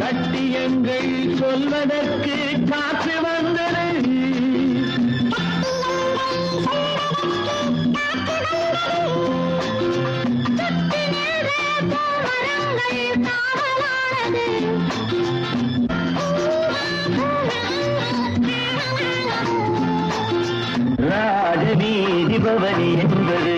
சட்டியங்கள் சொல்வதற்கு காற்று வந்தது ராஜநீதி பவனி என்பது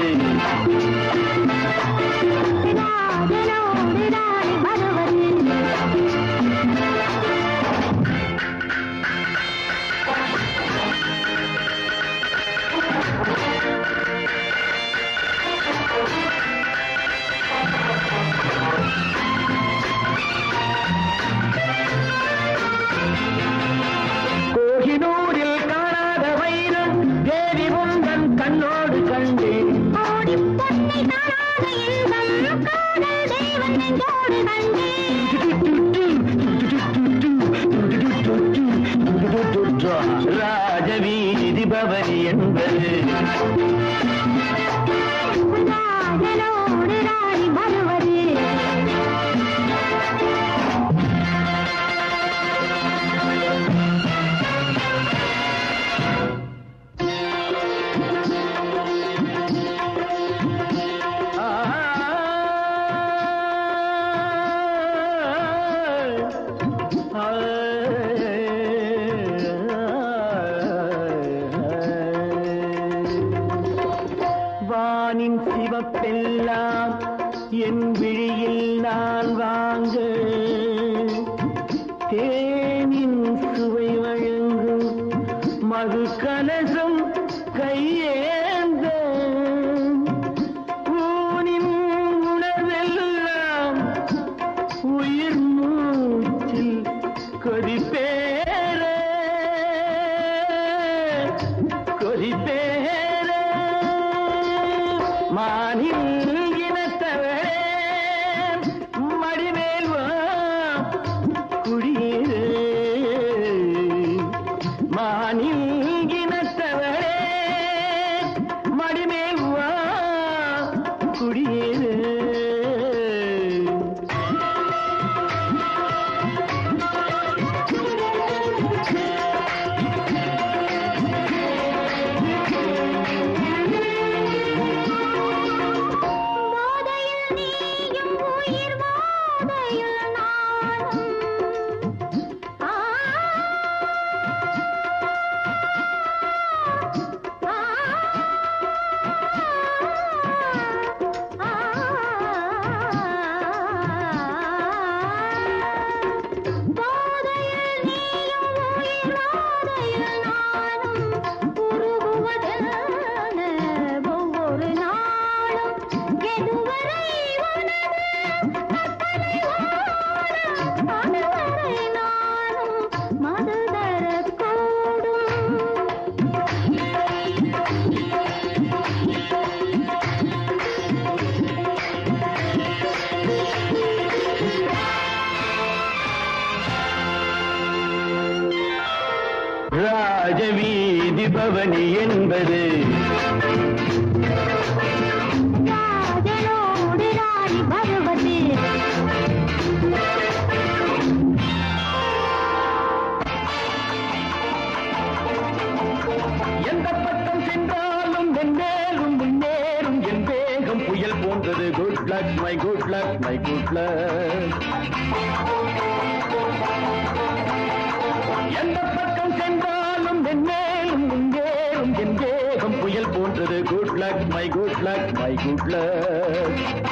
கோகினூரில் காணாத வைரம் தேவி உந்தன் கண்ணோடு கண்டேன் ராஜவீதி பவனி என்பது வானின் சிவப்பெல்லாம் என் விழியில் நான் வாங்க தேனின் சுவை வழங்கும் மது கலசம் கையேந்த ஊனின் உணர்வெல்லாம் உயிர் மூச்சில் கொதிப்பேர கொதிப்பேர மானில் இனத்தவரே மடிமேல் வா குடியேறு மானில் இனத்தவரே மடிமேல் வா குடியேறு ஒவ்வொரு நாளும் எதுவரை உனது கற்பனை ஓடும் அதுவரை நானும் மது தரக்கூடும் ராஜவீதி பவனி என்பது ராஜனோடு ராணி பருவதி எந்த பக்கம் சென்றாலும் வெண்ணேறும் முன்னேறும் என் வேகம் புயல் போன்றது good luck my good luck my good luck எந்த பக்கம் சென்றாலும் வெண்ணேறும் முன்னேறும் என் வேகம் புயல் போன்றது good luck my good luck my good luck